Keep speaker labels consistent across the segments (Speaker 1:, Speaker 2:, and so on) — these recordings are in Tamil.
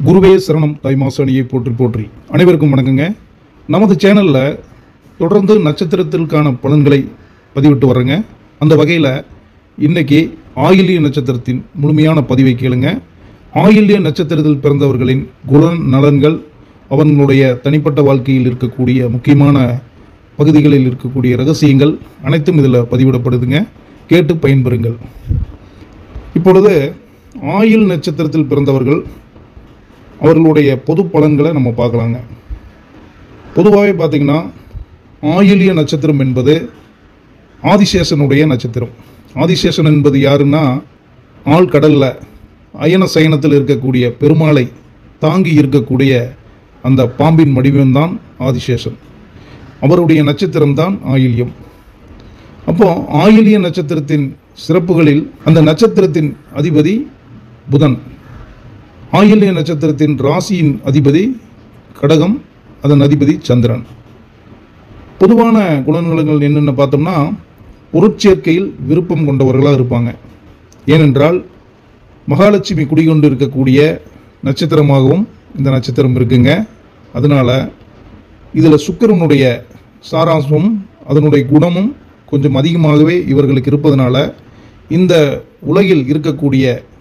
Speaker 1: குருவே சரணம் தாய்மாசாணியை போற்றி போற்றி அனைவருக்கும் வணக்கங்க நமது சேனலில் தொடர்ந்து நட்சத்திரத்திற்கான பலன்களை பதிவிட்டு வர்றேங்க அந்த வகையில் இன்னைக்கு ஆயில்ய நட்சத்திரத்தின் முழுமையான பதிவை கேளுங்க ஆயில்ய நட்சத்திரத்தில் பிறந்தவர்களின் குண நலன்கள் அவர்களுடைய தனிப்பட்ட வாழ்க்கையில் இருக்கக்கூடிய முக்கியமான பகுதிகளில் இருக்கக்கூடிய ரகசியங்கள் அனைத்தும் இதில் பதிவிடப்படுதுங்க கேட்டு பயன்பெறுங்கள் இப்பொழுது ஆயில் நட்சத்திரத்தில் பிறந்தவர்கள் அவர்களுடைய பொது பலன்களை நம்ம பார்க்கலாங்க பொதுவாகவே பார்த்தீங்கன்னா ஆயிலிய நட்சத்திரம் என்பது ஆதிசேஷனுடைய நட்சத்திரம் ஆதிசேஷன் என்பது யாருன்னா ஆழ்கடலில் அயன சயனத்தில் இருக்கக்கூடிய பெருமாளை தாங்கி இருக்கக்கூடிய அந்த பாம்பின் வடிவம்தான் ஆதிசேஷன் அவருடைய நட்சத்திரம்தான் ஆயில்யம் அப்போ ஆயிலிய நட்சத்திரத்தின் சிறப்புகளில் அந்த நட்சத்திரத்தின் அதிபதி புதன் ஆயில்ய நட்சத்திரத்தின் ராசியின் அதிபதி கடகம் அதன் அதிபதி சந்திரன் பொதுவான குணநலங்கள் என்னென்ன பார்த்தோம்னா பொருட்சேர்க்கையில் விருப்பம் கொண்டவர்களாக இருப்பாங்க ஏனென்றால் மகாலட்சுமி குடிகொண்டு இருக்கக்கூடிய நட்சத்திரமாகவும் இந்த நட்சத்திரம் இருக்குங்க அதனால இதில் சுக்கிரனுடைய சாராம்சமும் அதனுடைய குணமும் கொஞ்சம் அதிகமாகவே இவர்களுக்கு இருப்பதனால இந்த உலகில் இருக்கக்கூடிய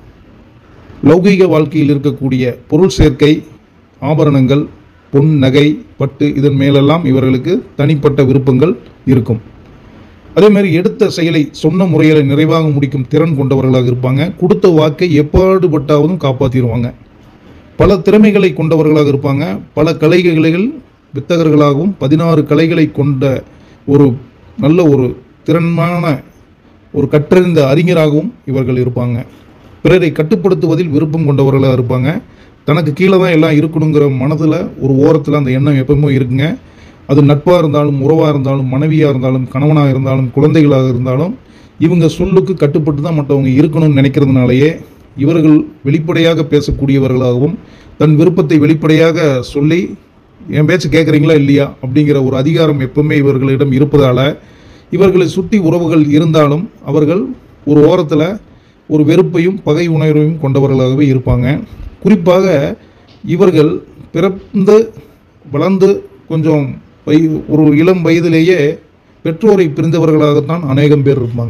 Speaker 1: லௌகீக வாழ்க்கையில் இருக்கக்கூடிய பொருள் சேர்க்கை ஆபரணங்கள் பொன் நகை பட்டு இதன் மேலெல்லாம் இவர்களுக்கு தனிப்பட்ட விருப்பங்கள் இருக்கும் அதே மாதிரி எடுத்த செயலை சொன்ன முறையில் நிறைவாக முடிக்கும் திறன் கொண்டவர்களாக இருப்பாங்க கொடுத்த வாக்கை எப்பாடுபட்டாவதும் காப்பாற்றிடுவாங்க பல திறமைகளை கொண்டவர்களாக இருப்பாங்க பல கலைகளில் வித்தகர்களாகவும் பதினாறு கலைகளை கொண்ட ஒரு நல்ல ஒரு திறன்மான ஒரு கற்றறிந்த அறிஞராகவும் இவர்கள் இருப்பாங்க பிறரை கட்டுப்படுத்துவதில் விருப்பம் கொண்டவர்களாக இருப்பாங்க தனக்கு கீழே தான் எல்லாம் இருக்கணுங்கிற மனதில் ஒரு ஓரத்தில் அந்த எண்ணம் எப்பவுமே இருக்குங்க அது நட்பாக இருந்தாலும் உறவாக இருந்தாலும் மனைவியாக இருந்தாலும் கணவனாக இருந்தாலும் குழந்தைகளாக இருந்தாலும் இவங்க சொல்லுக்கு கட்டுப்பட்டு தான் மற்றவங்க இருக்கணும்னு நினைக்கிறதுனாலேயே இவர்கள் வெளிப்படையாக பேசக்கூடியவர்களாகவும் தன் விருப்பத்தை வெளிப்படையாக சொல்லி என் பேச்சு கேட்குறீங்களா இல்லையா அப்படிங்கிற ஒரு அதிகாரம் எப்பவுமே இவர்களிடம் இருப்பதால இவர்களை சுற்றி உறவுகள் இருந்தாலும் அவர்கள் ஒரு ஓரத்தில் ஒரு வெறுப்பையும் பகை உணர்வையும் கொண்டவர்களாகவே இருப்பாங்க குறிப்பாக இவர்கள் பிறந்து வளர்ந்து கொஞ்சம் வய ஒரு இளம் வயதிலேயே பெற்றோரை பிரிந்தவர்களாகத்தான் அநேகம் பேர் இருப்பாங்க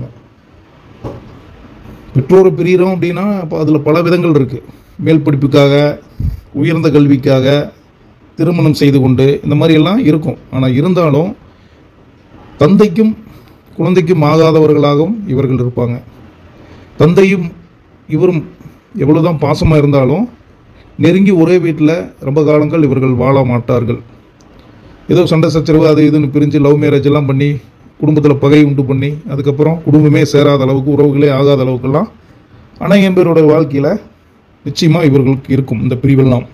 Speaker 1: பெற்றோரை பிரிகிறோம் அப்படின்னா அப்போ அதில் பல விதங்கள் இருக்குது மேல் படிப்புக்காக உயர்ந்த கல்விக்காக திருமணம் செய்து கொண்டு இந்த மாதிரி எல்லாம் இருக்கும் ஆனால் இருந்தாலும் தந்தைக்கும் குழந்தைக்கும் ஆகாதவர்களாகவும் இவர்கள் இருப்பாங்க தந்தையும் இவரும் எவ்வளவுதான் பாசமாக இருந்தாலும் நெருங்கி ஒரே வீட்டில் ரொம்ப காலங்கள் இவர்கள் வாழ மாட்டார்கள் ஏதோ சண்டை சச்சரவு அது இதுன்னு பிரிஞ்சு லவ் மேரேஜ் எல்லாம் பண்ணி குடும்பத்தில் பகை உண்டு பண்ணி அதுக்கப்புறம் குடும்பமே சேராத அளவுக்கு உறவுகளே ஆகாத அளவுக்கெல்லாம் அநேகம் பேரோட வாழ்க்கையில் நிச்சயமாக இவர்களுக்கு இருக்கும் இந்த பிரிவெல்லாம்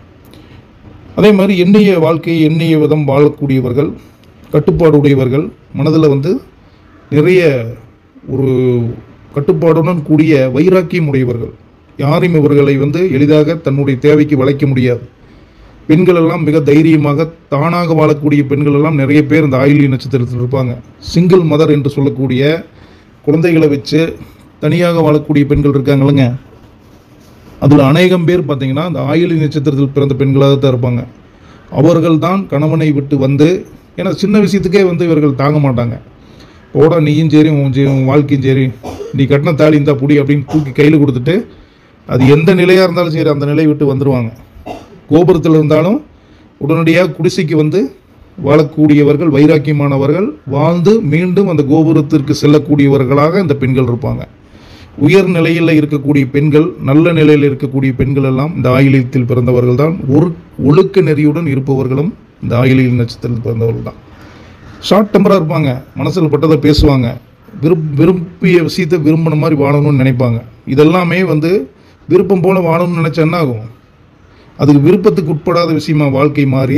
Speaker 1: அதே மாதிரி எண்ணிய வாழ்க்கையை எண்ணிய விதம் வாழக்கூடியவர்கள் கட்டுப்பாடு உடையவர்கள் மனதில் வந்து நிறைய ஒரு கட்டுப்பாடுடன் கூடிய வைராக்கியம் உடையவர்கள் யாரையும் இவர்களை வந்து எளிதாக தன்னுடைய தேவைக்கு வளைக்க முடியாது பெண்கள் எல்லாம் மிக தைரியமாக தானாக வாழக்கூடிய பெண்கள் எல்லாம் நிறைய பேர் இந்த ஆயிலி நட்சத்திரத்தில் இருப்பாங்க சிங்கிள் மதர் என்று சொல்லக்கூடிய குழந்தைகளை வச்சு தனியாக வாழக்கூடிய பெண்கள் இருக்காங்களுங்க அதில் அநேகம் பேர் பார்த்தீங்கன்னா அந்த ஆயிலி நட்சத்திரத்தில் பிறந்த பெண்களாக தான் இருப்பாங்க அவர்கள் தான் கணவனை விட்டு வந்து ஏன்னா சின்ன விஷயத்துக்கே வந்து இவர்கள் தாங்க மாட்டாங்க ஓட நீயும் சரி உன் சரி உன் வாழ்க்கையும் சரி நீ கட்டின தாலி இந்த புடி அப்படின்னு தூக்கி கையில் கொடுத்துட்டு அது எந்த நிலையாக இருந்தாலும் சரி அந்த நிலையை விட்டு வந்துடுவாங்க கோபுரத்தில் இருந்தாலும் உடனடியாக குடிசைக்கு வந்து வாழக்கூடியவர்கள் வைராக்கியமானவர்கள் வாழ்ந்து மீண்டும் அந்த கோபுரத்திற்கு செல்லக்கூடியவர்களாக இந்த பெண்கள் இருப்பாங்க உயர் நிலையில் இருக்கக்கூடிய பெண்கள் நல்ல நிலையில் இருக்கக்கூடிய பெண்கள் எல்லாம் இந்த ஆயிலியத்தில் பிறந்தவர்கள் தான் ஒரு ஒழுக்க நெறியுடன் இருப்பவர்களும் இந்த ஆயிலியல் நட்சத்திரத்தில் பிறந்தவர்கள் தான் ஷார்ட் டெம்பராக இருப்பாங்க மனசில் பட்டதை பேசுவாங்க விருப் விரும்பிய விஷயத்தை விரும்பின மாதிரி வாழணும்னு நினைப்பாங்க இதெல்லாமே வந்து விருப்பம் போல வாழணும்னு நினச்சா என்ன ஆகும் அதுக்கு விருப்பத்துக்கு உட்படாத விஷயமா வாழ்க்கை மாறி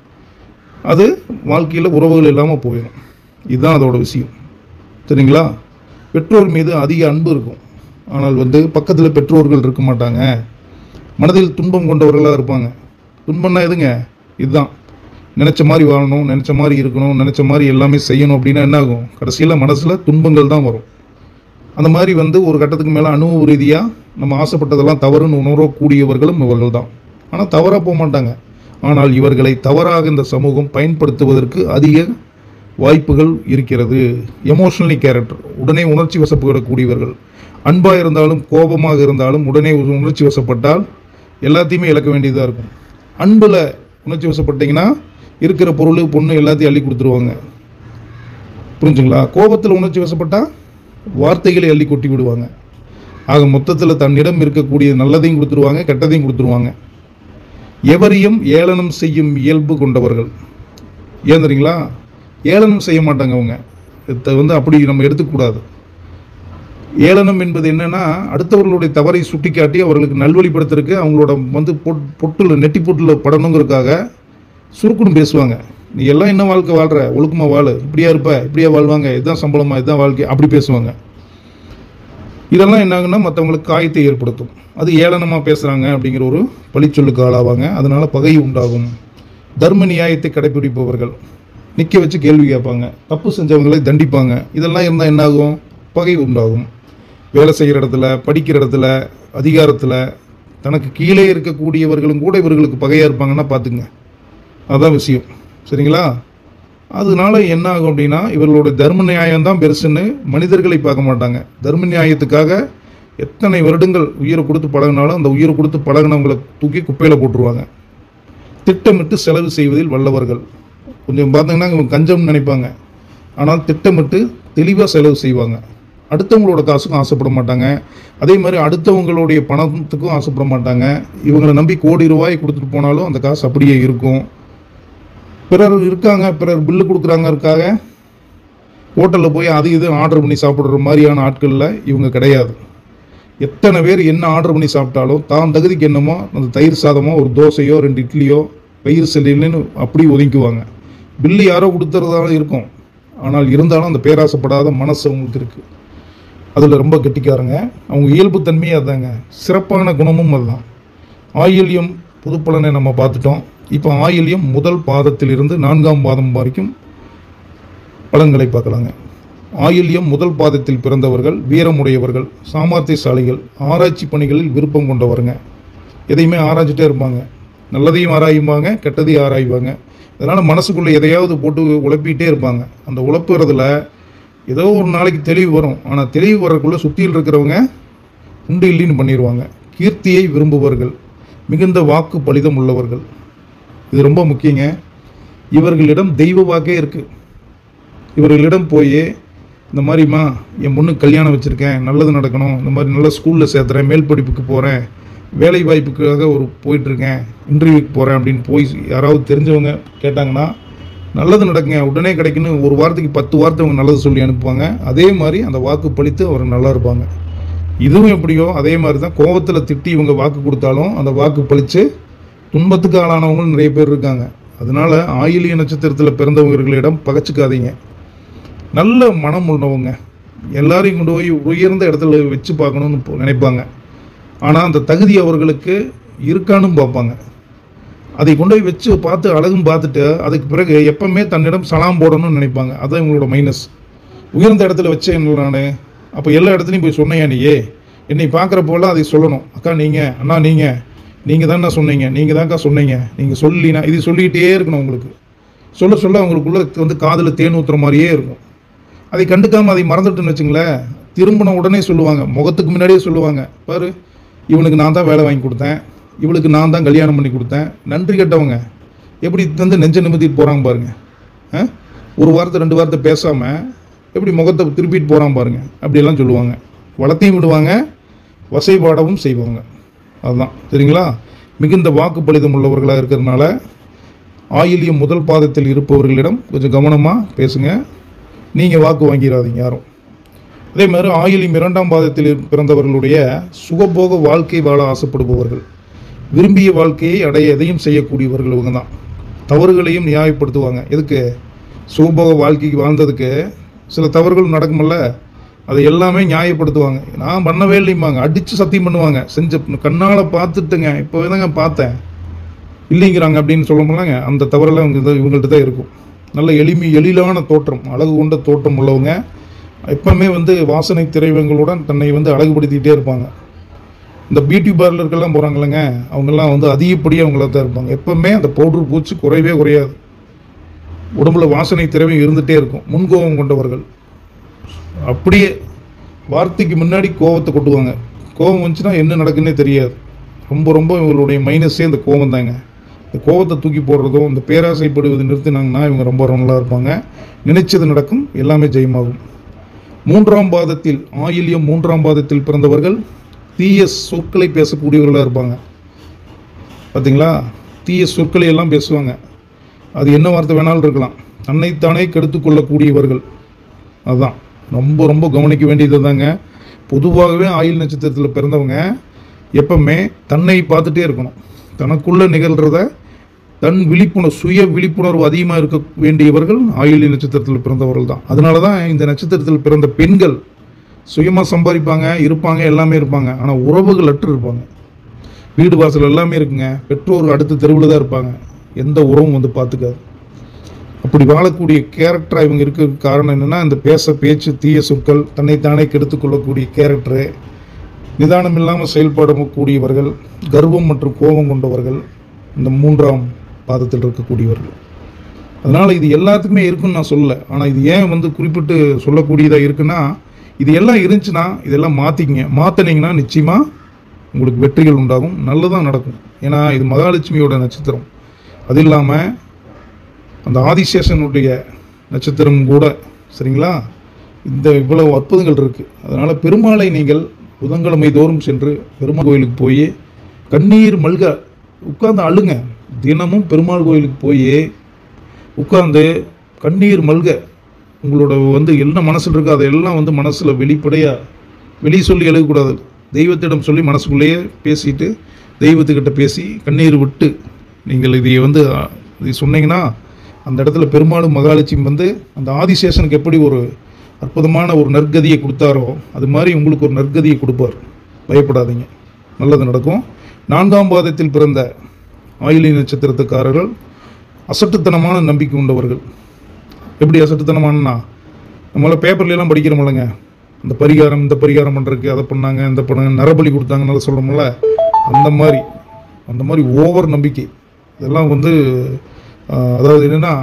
Speaker 1: அது வாழ்க்கையில் உறவுகள் இல்லாமல் போயிடும் இதுதான் அதோட விஷயம் சரிங்களா பெற்றோர் மீது அதிக அன்பு இருக்கும் ஆனால் வந்து பக்கத்தில் பெற்றோர்கள் இருக்க மாட்டாங்க மனதில் துன்பம் கொண்டவர்களாக இருப்பாங்க துன்பம்னா எதுங்க இதுதான் நினச்ச மாதிரி வாழணும் நினச்ச மாதிரி இருக்கணும் நினச்ச மாதிரி எல்லாமே செய்யணும் அப்படின்னா என்ன ஆகும் கடைசியில் மனசில் துன்பங்கள் தான் வரும் அந்த மாதிரி வந்து ஒரு கட்டத்துக்கு மேலே அனுபவ ரீதியாக நம்ம ஆசைப்பட்டதெல்லாம் தவறுன்னு உணரக்கூடியவர்களும் இவர்கள் தான் ஆனால் தவறாக போக மாட்டாங்க ஆனால் இவர்களை தவறாக இந்த சமூகம் பயன்படுத்துவதற்கு அதிக வாய்ப்புகள் இருக்கிறது எமோஷனலி கேரக்டர் உடனே உணர்ச்சி வசப்படக்கூடியவர்கள் அன்பாக இருந்தாலும் கோபமாக இருந்தாலும் உடனே ஒரு உணர்ச்சி வசப்பட்டால் எல்லாத்தையுமே இழக்க வேண்டியதாக இருக்கும் அன்பில் உணர்ச்சி வசப்பட்டீங்கன்னா இருக்கிற பொருள் பொண்ணு எல்லாத்தையும் அள்ளி கொடுத்துருவாங்க புரிஞ்சுங்களா கோபத்தில் உணர்ச்சி வசப்பட்டால் வார்த்தைகளை அள்ளி கொட்டி விடுவாங்க ஆக மொத்தத்தில் தன்னிடம் இருக்கக்கூடிய நல்லதையும் கொடுத்துருவாங்க கெட்டதையும் கொடுத்துருவாங்க எவரையும் ஏளனம் செய்யும் இயல்பு கொண்டவர்கள் ஏன் தெரியுங்களா ஏளனம் செய்ய மாட்டாங்க அவங்க இதை வந்து அப்படி நம்ம எடுத்துக்கூடாது ஏளனம் என்பது என்னன்னா அடுத்தவர்களுடைய தவறை சுட்டிக்காட்டி அவர்களுக்கு நல்வழிப்படுத்துறதுக்கு அவங்களோட வந்து பொட் பொட்டுல நெட்டி பொட்டுல படணுங்கிறதுக்காக சுருக்குன்னு பேசுவாங்க நீ எல்லாம் என்ன வாழ்க்கை வாழ்ற ஒழுக்கமா வாழு இப்படியா இருப்ப இப்படியா வாழ்வாங்க இதுதான் சம்பளமா இதுதான் வாழ்க்கை அப்படி பேசுவாங்க இதெல்லாம் என்னாகுன்னா மற்றவங்களுக்கு காயத்தை ஏற்படுத்தும் அது ஏளனமாக பேசுகிறாங்க அப்படிங்கிற ஒரு பழிச்சொல்லுக்கு ஆளாவாங்க அதனால பகை உண்டாகும் தர்ம நியாயத்தை கடைபிடிப்பவர்கள் நிற்க வச்சு கேள்வி கேட்பாங்க தப்பு செஞ்சவங்களை தண்டிப்பாங்க இதெல்லாம் இருந்தால் என்னாகும் பகை உண்டாகும் வேலை செய்கிற இடத்துல படிக்கிற இடத்துல அதிகாரத்தில் தனக்கு கீழே இருக்கக்கூடியவர்களும் கூட இவர்களுக்கு பகையாக இருப்பாங்கன்னா பார்த்துங்க அதான் விஷயம் சரிங்களா அதனால என்ன ஆகும் அப்படின்னா இவர்களோட தர்ம நியாயம் தான் பெருசுன்னு மனிதர்களை பார்க்க மாட்டாங்க தர்ம நியாயத்துக்காக எத்தனை வருடங்கள் உயிரை கொடுத்து பழகினாலும் அந்த உயிரை கொடுத்து பழகினவங்களை தூக்கி குப்பையில் போட்டுருவாங்க திட்டமிட்டு செலவு செய்வதில் வல்லவர்கள் கொஞ்சம் பார்த்தீங்கன்னா இவங்க கஞ்சம்னு நினைப்பாங்க ஆனால் திட்டமிட்டு தெளிவாக செலவு செய்வாங்க அடுத்தவங்களோட காசுக்கும் ஆசைப்பட மாட்டாங்க அதே மாதிரி அடுத்தவங்களுடைய பணத்துக்கும் ஆசைப்பட மாட்டாங்க இவங்களை நம்பி கோடி ரூபாய் கொடுத்துட்டு போனாலும் அந்த காசு அப்படியே இருக்கும் பிறர் இருக்காங்க பிறர் பில்லு கொடுக்குறாங்கறக்காக ஹோட்டலில் போய் அது இது ஆர்டர் பண்ணி சாப்பிட்ற மாதிரியான ஆட்களில் இவங்க கிடையாது எத்தனை பேர் என்ன ஆர்டர் பண்ணி சாப்பிட்டாலும் தான் தகுதிக்கு என்னமோ அந்த தயிர் சாதமோ ஒரு தோசையோ ரெண்டு இட்லியோ வயிறு செல்லின்னு அப்படி ஒதுக்குவாங்க பில்லு யாரோ கொடுத்துறதா இருக்கும் ஆனால் இருந்தாலும் அந்த பேராசைப்படாத மனசு அவங்களுக்கு இருக்குது அதில் ரொம்ப கெட்டிக்காரங்க அவங்க இயல்புத்தன்மையே அதாங்க சிறப்பான குணமும் அதுதான் ஆயில்யம் புதுப்பலனை நம்ம பார்த்துட்டோம் இப்போ ஆயில்யம் முதல் பாதத்திலிருந்து நான்காம் பாதம் வரைக்கும் பலன்களை பார்க்கலாங்க ஆயில்யம் முதல் பாதத்தில் பிறந்தவர்கள் வீரமுடையவர்கள் சாமர்த்தியசாலிகள் ஆராய்ச்சி பணிகளில் விருப்பம் கொண்டவருங்க எதையுமே ஆராய்ச்சிட்டே இருப்பாங்க நல்லதையும் ஆராயுவாங்க கெட்டதையும் ஆராய்வாங்க அதனால் மனசுக்குள்ளே எதையாவது போட்டு உழப்பிக்கிட்டே இருப்பாங்க அந்த உழப்புறதுல ஏதோ ஒரு நாளைக்கு தெளிவு வரும் ஆனால் தெளிவு வரக்குள்ளே சுற்றியில் இருக்கிறவங்க உண்டு இல்லைன்னு பண்ணிடுவாங்க கீர்த்தியை விரும்புபவர்கள் மிகுந்த வாக்கு பலிதம் உள்ளவர்கள் இது ரொம்ப முக்கியங்க இவர்களிடம் தெய்வ வாக்கே இருக்குது இவர்களிடம் போய் இந்த மாதிரிம்மா என் பொண்ணுக்கு கல்யாணம் வச்சுருக்கேன் நல்லது நடக்கணும் இந்த மாதிரி நல்ல ஸ்கூலில் சேர்த்துறேன் மேல் படிப்புக்கு போகிறேன் வேலை வாய்ப்புக்காக ஒரு போயிட்டுருக்கேன் இன்டர்வியூக்கு போகிறேன் அப்படின்னு போய் யாராவது தெரிஞ்சவங்க கேட்டாங்கன்னா நல்லது நடக்குங்க உடனே கிடைக்குன்னு ஒரு வாரத்துக்கு பத்து வார்த்தை அவங்க நல்லது சொல்லி அனுப்புவாங்க அதே மாதிரி அந்த வாக்கு பழித்து அவர் நல்லா இருப்பாங்க இதுவும் எப்படியோ அதே மாதிரி தான் கோபத்தில் திட்டி இவங்க வாக்கு கொடுத்தாலும் அந்த வாக்கு பழித்து துன்பத்துக்கு ஆளானவங்களும் நிறைய பேர் இருக்காங்க அதனால ஆயிலிய நட்சத்திரத்தில் பிறந்தவர்களிடம் பகச்சுக்காதீங்க நல்ல மனம் உள்ளவங்க எல்லாரையும் கொண்டு போய் உயர்ந்த இடத்துல வச்சு பார்க்கணும்னு போ- நினைப்பாங்க ஆனால் அந்த தகுதி அவர்களுக்கு இருக்கான்னு பார்ப்பாங்க அதை கொண்டு போய் வச்சு பார்த்து அழகும் பார்த்துட்டு அதுக்கு பிறகு எப்பவுமே தன்னிடம் சலாம் போடணும்னு நினைப்பாங்க அதான் இவங்களோட மைனஸ் உயர்ந்த இடத்துல வச்சேன் நான் அப்போ எல்லா இடத்துலையும் போய் சொன்னையா நீயே என்னை பார்க்குறப்போலாம் அதை சொல்லணும் அக்கா நீங்கள் அண்ணா நீங்கள் நீங்கள் தான்ண்ணா சொன்னீங்க நீங்கள் தான்க்கா சொன்னீங்க நீங்கள் சொல்லினா இது சொல்லிக்கிட்டே இருக்கணும் உங்களுக்கு சொல்ல சொல்ல அவங்களுக்குள்ள வந்து காதில் தேன் ஊத்துற மாதிரியே இருக்கும் அதை கண்டுக்காமல் அதை மறந்துட்டுன்னு வச்சுங்களேன் திரும்பின உடனே சொல்லுவாங்க முகத்துக்கு முன்னாடியே சொல்லுவாங்க பாரு இவனுக்கு நான் தான் வேலை வாங்கி கொடுத்தேன் இவளுக்கு நான் தான் கல்யாணம் பண்ணி கொடுத்தேன் நன்றி கெட்டவங்க எப்படி வந்து நெஞ்ச நிமித்திட்டு போகிறாங்க பாருங்க ஆ? ஒரு வாரத்தை ரெண்டு வாரத்தை பேசாமல் எப்படி முகத்தை திருப்பிட்டு போகிறான் பாருங்க அப்படியெல்லாம் சொல்லுவாங்க வளத்தையும் விடுவாங்க வசைபாடவும் செய்வாங்க அதுதான் சரிங்களா மிகுந்த வாக்குப்பளிதம் உள்ளவர்களாக இருக்கிறதுனால ஆயிலியம் முதல் பாதத்தில் இருப்பவர்களிடம் கொஞ்சம் கவனமாக பேசுங்க நீங்கள் வாக்கு வாங்கிடாதீங்க யாரும் அதே மாதிரி ஆயிலியம் இரண்டாம் பாதத்தில் பிறந்தவர்களுடைய சுகபோக வாழ்க்கை வாழ ஆசைப்படுபவர்கள் விரும்பிய வாழ்க்கையை அடைய எதையும் செய்யக்கூடியவர்கள் இவங்க தான் தவறுகளையும் நியாயப்படுத்துவாங்க எதுக்கு சுகபோக வாழ்க்கைக்கு வாழ்ந்ததுக்கு சில தவறுகள் நடக்குமல்ல அதை எல்லாமே நியாயப்படுத்துவாங்க நான் பண்ணவே இல்லைம்பாங்க அடித்து சத்தியம் பண்ணுவாங்க செஞ்ச கண்ணால் பார்த்துட்டுங்க இப்போ தாங்க பார்த்தேன் இல்லைங்கிறாங்க அப்படின்னு சொல்ல முடியலங்க அந்த தவறெல்லாம் இவங்க தான் இவங்கள்ட்ட தான் இருக்கும் நல்ல எளிமை எழிலான தோற்றம் அழகு கொண்ட தோற்றம் உள்ளவங்க எப்பவுமே வந்து வாசனை திரைவங்களுடன் தன்னை வந்து அழகுபடுத்திக்கிட்டே இருப்பாங்க இந்த பியூட்டி பார்லருக்கெல்லாம் போகிறாங்களேங்க அவங்கெல்லாம் வந்து அதிகப்படியாக அவங்கள தான் இருப்பாங்க எப்பவுமே அந்த பவுடர் பூச்சி குறையவே குறையாது உடம்புல வாசனை திறமையும் இருந்துகிட்டே இருக்கும் முன்கோபம் கொண்டவர்கள் அப்படியே வார்த்தைக்கு முன்னாடி கோபத்தை கொட்டுவாங்க கோபம் வந்துச்சுன்னா என்ன நடக்குன்னே தெரியாது ரொம்ப ரொம்ப இவங்களுடைய மைனஸே இந்த கோபம் தாங்க இந்த கோபத்தை தூக்கி போடுறதும் இந்த பேராசைப்படுவது நிறுத்தினாங்கன்னா இவங்க ரொம்ப நல்லா இருப்பாங்க நினைச்சது நடக்கும் எல்லாமே ஜெயமாகும் மூன்றாம் பாதத்தில் ஆயில்யம் மூன்றாம் பாதத்தில் பிறந்தவர்கள் தீய சொற்களை பேசக்கூடியவர்களாக இருப்பாங்க பார்த்தீங்களா தீய சொற்களை எல்லாம் பேசுவாங்க அது என்ன வார்த்தை வேணாலும் இருக்கலாம் தன்னைத்தானே கெடுத்துக் கொள்ளக்கூடியவர்கள் அதுதான் ரொம்ப ரொம்ப கவனிக்க வேண்டியது தாங்க பொதுவாகவே ஆயுள் நட்சத்திரத்தில் பிறந்தவங்க எப்பவுமே தன்னை பார்த்துட்டே இருக்கணும் தனக்குள்ள நிகழ்கிறத தன் விழிப்புணர்வு சுய விழிப்புணர்வு அதிகமாக இருக்க வேண்டியவர்கள் ஆயுள் நட்சத்திரத்தில் பிறந்தவர்கள் தான் அதனால தான் இந்த நட்சத்திரத்தில் பிறந்த பெண்கள் சுயமாக சம்பாதிப்பாங்க இருப்பாங்க எல்லாமே இருப்பாங்க ஆனால் உறவுகள் அற்று இருப்பாங்க வீடு வாசல் எல்லாமே இருக்குங்க பெற்றோர் அடுத்த தெருவில் தான் இருப்பாங்க எந்த உறவும் வந்து பார்த்துக்காது அப்படி வாழக்கூடிய கேரக்டர் இவங்க இருக்க காரணம் என்னன்னா இந்த பேச பேச்சு தீய சொற்கள் தன்னைத்தானே கெடுத்துக் கொள்ளக்கூடிய கேரக்டரு நிதானம் இல்லாமல் செயல்படக்கூடியவர்கள் கர்வம் மற்றும் கோபம் கொண்டவர்கள் இந்த மூன்றாம் பாதத்தில் இருக்கக்கூடியவர்கள் அதனால் இது எல்லாத்துக்குமே இருக்குன்னு நான் சொல்லலை ஆனால் இது ஏன் வந்து குறிப்பிட்டு சொல்லக்கூடியதாக இருக்குன்னா இது எல்லாம் இருந்துச்சுன்னா இதெல்லாம் மாற்றிக்கிங்க மாற்றினீங்கன்னா நிச்சயமாக உங்களுக்கு வெற்றிகள் உண்டாகும் நல்லதாக நடக்கும் ஏன்னா இது மகாலட்சுமியோட நட்சத்திரம் அது இல்லாமல் அந்த ஆதிசேஷனுடைய நட்சத்திரம் கூட சரிங்களா இந்த இவ்வளவு அற்புதங்கள் இருக்குது அதனால் பெருமாளை நீங்கள் புதன்கிழமை தோறும் சென்று பெருமாள் கோயிலுக்கு போய் கண்ணீர் மல்க உட்கார்ந்து அழுங்க தினமும் பெருமாள் கோயிலுக்கு போய் உட்கார்ந்து கண்ணீர் மல்க உங்களோட வந்து என்ன மனசில் இருக்கோ அதெல்லாம் வந்து மனசில் வெளிப்படையாக வெளியே சொல்லி எழுதக்கூடாது தெய்வத்திடம் சொல்லி மனசுக்குள்ளேயே பேசிட்டு தெய்வத்துக்கிட்ட பேசி கண்ணீர் விட்டு நீங்கள் இதை வந்து அஹ், இதை சொன்னீங்கன்னா அந்த இடத்துல பெருமாளும் மகாலட்சுமி வந்து அந்த ஆதிசேஷனுக்கு எப்படி ஒரு அற்புதமான ஒரு நற்கதியை கொடுத்தாரோ அது மாதிரி உங்களுக்கு ஒரு நற்கதியை கொடுப்பார் பயப்படாதீங்க நல்லது நடக்கும் நான்காம் பாதத்தில் பிறந்த ஆயிலி நட்சத்திரத்துக்காரர்கள் அசட்டுத்தனமான நம்பிக்கை கொண்டவர்கள் எப்படி அசட்டுத்தனமானா நம்மள பேப்பர்ல எல்லாம் படிக்கிறோம்லங்க இந்த பரிகாரம் இந்த பரிகாரம் பண்ணுறதுக்கு அதை பண்ணாங்க இந்த பண்ணாங்க நரபலி கொடுத்தாங்கன்னு சொல்கிறோம்ல அந்த மாதிரி அந்த மாதிரி ஓவர் நம்பிக்கை இதெல்லாம் வந்து ஆஹ், அதாவது என்னென்னா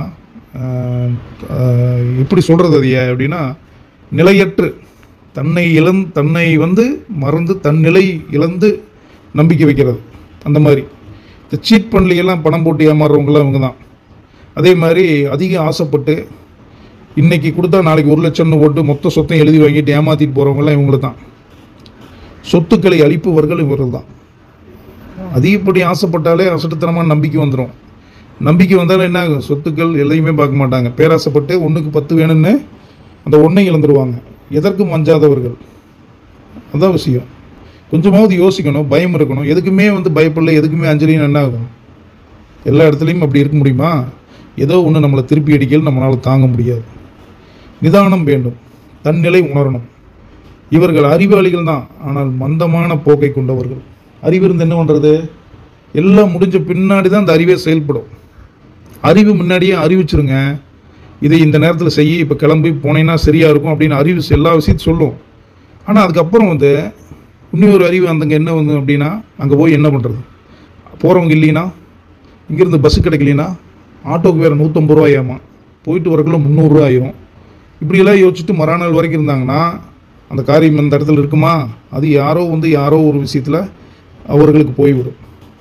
Speaker 1: எப்படி சொல்கிறது அது ஏன் அப்படின்னா நிலையற்று தன்னை இழந் தன்னை வந்து மறந்து தன் நிலை இழந்து நம்பிக்கை வைக்கிறது அந்த மாதிரி இந்த சீட் பண்ணலையெல்லாம் பணம் போட்டு ஏமாறுறவங்களாம் இவங்க தான் அதே மாதிரி அதிக ஆசைப்பட்டு இன்னைக்கு கொடுத்தா நாளைக்கு ஒரு லட்சம்னு போட்டு மொத்த சொத்தையும் எழுதி வாங்கிட்டு ஏமாத்திட்டு போகிறவங்களாம் இவங்க தான் சொத்துக்களை அளிப்பவர்கள் இவர்கள் தான் அதிகப்படி ஆசைப்பட்டாலே அசட்டுத்தனமான நம்பிக்கை வந்துடும் நம்பிக்கை வந்தாலும் என்ன ஆகும் சொத்துக்கள் எதையுமே பார்க்க மாட்டாங்க பேராசைப்பட்டு ஒன்றுக்கு பத்து வேணும்னு அந்த ஒன்றை இழந்துருவாங்க எதற்கும் அஞ்சாதவர்கள் அதான் விஷயம் கொஞ்சமாவது யோசிக்கணும் பயம் இருக்கணும் எதுக்குமே வந்து பயப்படல எதுக்குமே அஞ்சலின்னு என்ன ஆகும் எல்லா இடத்துலையும் அப்படி இருக்க முடியுமா ஏதோ ஒன்று நம்மளை திருப்பி அடிக்கல நம்மளால் தாங்க முடியாது நிதானம் வேண்டும் தன்னிலை உணரணும் இவர்கள் அறிவாளிகள் தான் ஆனால் மந்தமான போக்கை கொண்டவர்கள் அறிவு இருந்து என்ன பண்ணுறது எல்லாம் முடிஞ்ச பின்னாடி தான் அந்த அறிவே செயல்படும் அறிவு முன்னாடியே அறிவிச்சிருங்க இதை இந்த நேரத்தில் செய்ய இப்போ கிளம்பி போனேன்னா சரியாக இருக்கும் அப்படின்னு அறிவு எல்லா விஷயத்தையும் சொல்லும் ஆனால் அதுக்கப்புறம் வந்து இன்னொரு அறிவு அந்தங்க என்ன வந்து அப்படின்னா அங்கே போய் என்ன பண்ணுறது போகிறவங்க இல்லைன்னா இங்கேருந்து பஸ்ஸு கிடைக்கலனா ஆட்டோக்கு வேறு நூற்றம்பது ரூபாயாமா போயிட்டு வரக்குள்ள முந்நூறுரூவா ஆயிரும் இப்படியெல்லாம் யோசிச்சுட்டு மறுநாள் வரைக்கும் இருந்தாங்கன்னா அந்த காரியம் அந்த இடத்துல இருக்குமா அது யாரோ வந்து யாரோ ஒரு விஷயத்தில் அவர்களுக்கு போய்விடும்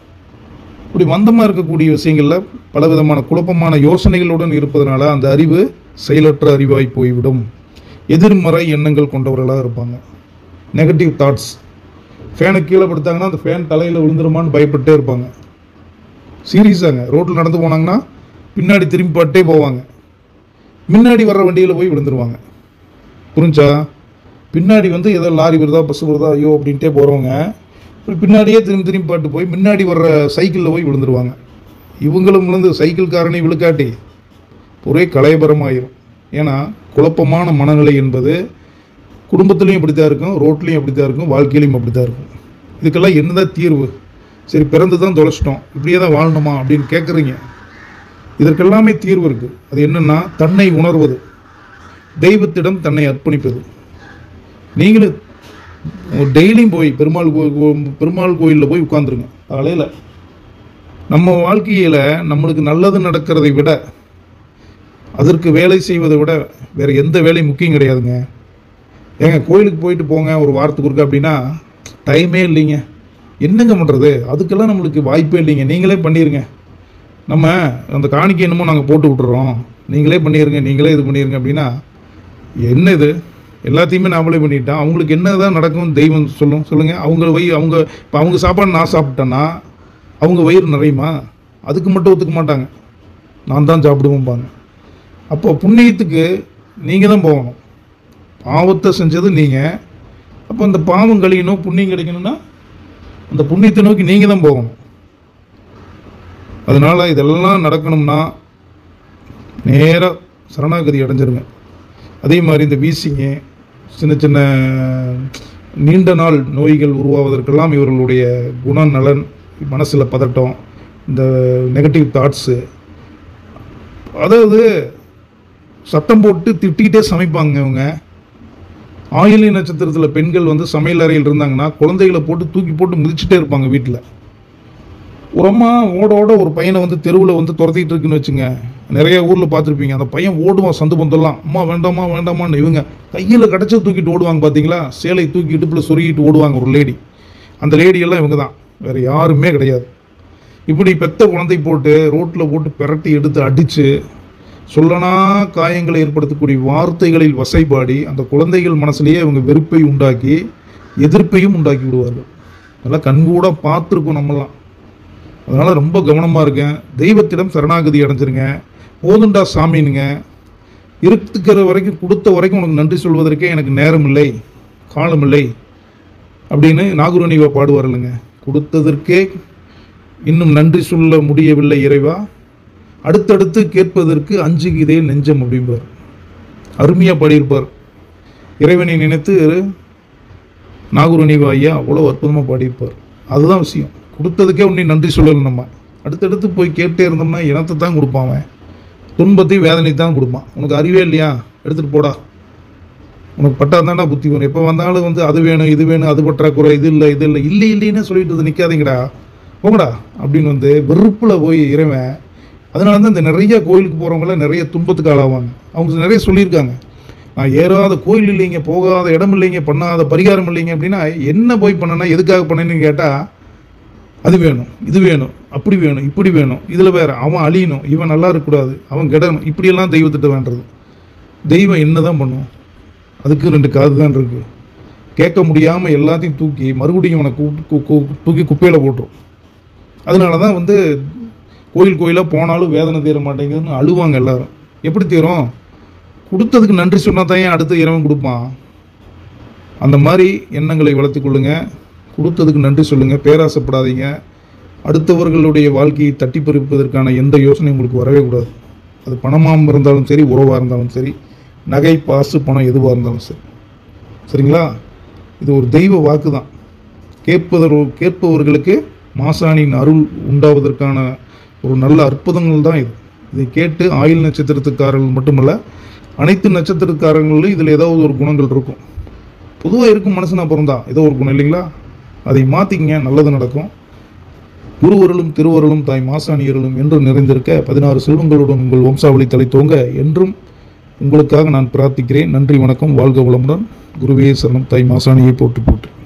Speaker 1: இப்படி மந்தமாக இருக்கக்கூடிய விஷயங்களில் பலவிதமான குழப்பமான யோசனைகளுடன் இருப்பதனால அந்த அறிவு செயலற்ற அறிவாய் போய்விடும் எதிர்மறை எண்ணங்கள் கொண்டவர்களாக இருப்பாங்க நெகட்டிவ் தாட்ஸ் ஃபேனை கீழே படுத்தாங்கன்னா அந்த ஃபேன் தலையில் விழுந்துருமான்னு பயப்பட்டே இருப்பாங்க சீரியஸாங்க ரோட்டில் நடந்து போனாங்கன்னா பின்னாடி திரும்பி பாட்டே போவாங்க முன்னாடி வர்ற வண்டியில் போய் விழுந்துருவாங்க புரிஞ்சா பின்னாடி வந்து ஏதோ லாரி வருதா பஸ் வருதா ஐயோ அப்படின்ட்டே போகிறவங்க இப்படி பின்னாடியே திரும்பி திரும்பி பாட்டு போய் முன்னாடி வர்ற சைக்கிளில் போய் விழுந்துருவாங்க இவங்களும் விழுந்து சைக்கிள்காரனை விழுக்காட்டி ஒரே கலையபரமாயிரும் ஏன்னா குழப்பமான மனநிலை என்பது குடும்பத்துலேயும் இப்படி தான் இருக்கும் ரோட்லேயும் அப்படி தான் இருக்கும் வாழ்க்கையிலையும் அப்படி தான் இருக்கும் இதுக்கெல்லாம் என்னதான் தீர்வு சரி பிறந்து தான் தொலைச்சிட்டோம் இப்படியே தான் வாழணுமா அப்படின்னு கேட்குறீங்க இதற்கெல்லாமே தீர்வு இருக்குது அது என்னன்னா தன்னை உணர்வது தெய்வத்திடம் தன்னை அர்ப்பணிப்பது நீங்களும் டெய்லியும் போய் பெருமாள் கோ கோ- பெருமாள் கோயிலில் போய் உட்காந்துருங்க காலையில் நம்ம வாழ்க்கையில் நம்மளுக்கு நல்லது நடக்கிறதை விட அதற்கு வேலை செய்வதை விட வேற எந்த வேலையும் முக்கியம் கிடையாதுங்க ஏங்க கோயிலுக்கு போயிட்டு போங்க ஒரு வாரத்துக்கு ஒருக்கா அப்படின்னா டைமே இல்லைங்க என்னங்க பண்ணுறது அதுக்கெல்லாம் நம்மளுக்கு வாய்ப்பே இல்லைங்க நீங்களே பண்ணிடுங்க நம்ம அந்த காணிக்கை என்னமோ நாங்கள் போட்டு விட்டுறோம் நீங்களே பண்ணிடுங்க நீங்களே இது பண்ணிடுங்க அப்படின்னா என்ன இது எல்லாத்தையுமே நாமளே பண்ணிட்டோம் அவங்களுக்கு என்னதான் நடக்கும் தெய்வம் சொல்லும் சொல்லுங்கள் அவங்க வயிறு அவங்க இப்போ அவங்க சாப்பாடு நான் சாப்பிட்டேன்னா அவங்க வயிறு நிறையுமா அதுக்கு மட்டும் ஒத்துக்க மாட்டாங்க நான் தான் சாப்பிடுவோம்பாங்க அப்போ புண்ணியத்துக்கு நீங்கள் தான் போகணும் பாவத்தை செஞ்சது நீங்கள் அப்போ அந்த பாவம் கழியணும் புண்ணியம் கிடைக்கணும்னா அந்த புண்ணியத்தை நோக்கி நீங்கள் தான் போகணும் அதனால் இதெல்லாம் நடக்கணும்னா நேராக சரணாகதி அடைஞ்சிருங்க அதே மாதிரி இந்த வீசிங்க சின்ன சின்ன நீண்ட நாள் நோய்கள் உருவாவதற்கெல்லாம் இவர்களுடைய குணநலன் மனசில் பதட்டம் இந்த நெகட்டிவ் தாட்ஸு அதாவது சத்தம் போட்டு திட்டிக்கிட்டே சமைப்பாங்க இவங்க ஆயிலி நட்சத்திரத்தில் பெண்கள் வந்து சமையல் அறையில் இருந்தாங்கன்னா குழந்தைகளை போட்டு தூக்கி போட்டு மிதிச்சுட்டே இருப்பாங்க வீட்டில் ஒரு அம்மா ஓட ஓட ஒரு பையனை வந்து தெருவில் வந்து துரத்திட்டு இருக்குன்னு வச்சுங்க நிறைய ஊரில் பார்த்துருப்பீங்க அந்த பையன் ஓடுவான் சந்து பந்தெல்லாம் அம்மா வேண்டாமா வேண்டாமான்னு இவங்க கையில் கிடச்ச தூக்கிட்டு ஓடுவாங்க பார்த்தீங்களா சேலை தூக்கி இடுப்பில் சொருகிட்டு ஓடுவாங்க ஒரு லேடி அந்த லேடியெல்லாம் இவங்க தான் வேறு யாருமே கிடையாது இப்படி பெத்த குழந்தை போட்டு ரோட்டில் போட்டு பிரட்டி எடுத்து அடித்து சொல்லனா காயங்களை ஏற்படுத்தக்கூடிய வார்த்தைகளில் வசைபாடி அந்த குழந்தைகள் மனசுலேயே அவங்க வெறுப்பை உண்டாக்கி எதிர்ப்பையும் உண்டாக்கி விடுவார்கள் அதெல்லாம் கண்கூட பார்த்துருக்கோம் நம்மலாம் அதனால் ரொம்ப கவனமாக இருக்கேன் தெய்வத்திடம் சரணாகதி அடைஞ்சிருங்க போதுண்டா சாமினுங்க இருக்கிற வரைக்கும் கொடுத்த வரைக்கும் உனக்கு நன்றி சொல்வதற்கே எனக்கு நேரம் இல்லை காலம் இல்லை அப்படின்னு நாகுரணிவா பாடுவார் இல்லைங்க கொடுத்ததற்கே இன்னும் நன்றி சொல்ல முடியவில்லை இறைவா அடுத்தடுத்து கேட்பதற்கு அஞ்சுகிதே நெஞ்சம் அப்படிம்பார் அருமையாக பாடியிருப்பார் இறைவனை நினைத்து நாகூரணிவா ஐயா அவ்வளோ அற்புதமாக பாடியிருப்பார் அதுதான் விஷயம் கொடுத்ததுக்கே உன்னை நன்றி சொல்லலை நம்ம அடுத்தடுத்து போய் கேட்டே இருந்தோம்னா இனத்தை தான் கொடுப்பான் அவன் துன்பத்தையும் வேதனை தான் கொடுப்பான் உனக்கு அறிவே இல்லையா எடுத்துகிட்டு போடா உனக்கு பட்டா தாண்டா புத்தி வரும் எப்போ வந்தாலும் வந்து அது வேணும் இது வேணும் அது பற்றாக்குறை இது இல்லை இது இல்லை இல்லை இல்லைன்னு சொல்லிட்டு வந்து நிற்காதீங்கடா போங்கடா அப்படின்னு வந்து வெறுப்பில் போய் இறைவன் அதனால தான் இந்த நிறைய கோயிலுக்கு போகிறவங்களாம் நிறைய துன்பத்துக்கு ஆளாவாங்க அவங்க நிறைய சொல்லியிருக்காங்க நான் ஏறாத கோயில் இல்லைங்க போகாத இடம் இல்லைங்க பண்ணாத பரிகாரம் இல்லைங்க அப்படின்னா என்ன போய் பண்ணனா எதுக்காக பண்ணேன்னு கேட்டால் அது வேணும் இது வேணும் அப்படி வேணும் இப்படி வேணும் இதில் வேற அவன் அழியணும் இவன் நல்லா இருக்கக்கூடாது அவன் கெடணும் இப்படியெல்லாம் தெய்வத்திட்ட வேண்டது தெய்வம் என்ன தான் பண்ணும் அதுக்கு ரெண்டு காது தான் இருக்கு கேட்க முடியாமல் எல்லாத்தையும் தூக்கி மறுபடியும் அவனை கூ- கூ- கூ- தூக்கி குப்பையில் போட்டுரும் அதனால தான் வந்து கோயில் கோயிலாக போனாலும் வேதனை தீர மாட்டேங்குதுன்னு அழுவாங்க எல்லாரும் எப்படி தீரும் கொடுத்ததுக்கு நன்றி சொன்னால் தான் ஏன் அடுத்து இறைவன் கொடுப்பான் அந்த மாதிரி எண்ணங்களை வளர்த்துக் கொள்ளுங்க கொடுத்ததுக்கு நன்றி சொல்லுங்க பேராசைப்படாதீங்க அடுத்தவர்களுடைய வாழ்க்கையை தட்டி பறிப்பதற்கான எந்த யோசனையும் உங்களுக்கு வரவே கூடாது அது பணமாக இருந்தாலும் சரி உறவாக இருந்தாலும் சரி நகை பாசு பணம் எதுவாக இருந்தாலும் சரி சரிங்களா இது ஒரு தெய்வ வாக்கு தான் கேட்பதர் கேட்பவர்களுக்கு மாசாணியின் அருள் உண்டாவதற்கான ஒரு நல்ல அற்புதங்கள் தான் இது இதை கேட்டு ஆயுள் நட்சத்திரத்துக்காரர்கள் மட்டுமல்ல அனைத்து நட்சத்திரக்காரங்களும் இதில் ஏதாவது ஒரு குணங்கள் இருக்கும் பொதுவாக இருக்கும் மனுஷனா பிறந்தா ஏதோ ஒரு குணம் இல்லைங்களா அதை மாற்றிக்கங்க நல்லது நடக்கும் குருவருளும் திருவருளும் தாய் மாசாணியர்களும் என்றும் நிறைந்திருக்க பதினாறு செல்வங்களுடன் உங்கள் வம்சாவளி தலை தோங்க என்றும் உங்களுக்காக நான் பிரார்த்திக்கிறேன் நன்றி வணக்கம் வாழ்க வளமுடன் குருவே சரணம் தாய் மாசாணியை போட்டு போட்டு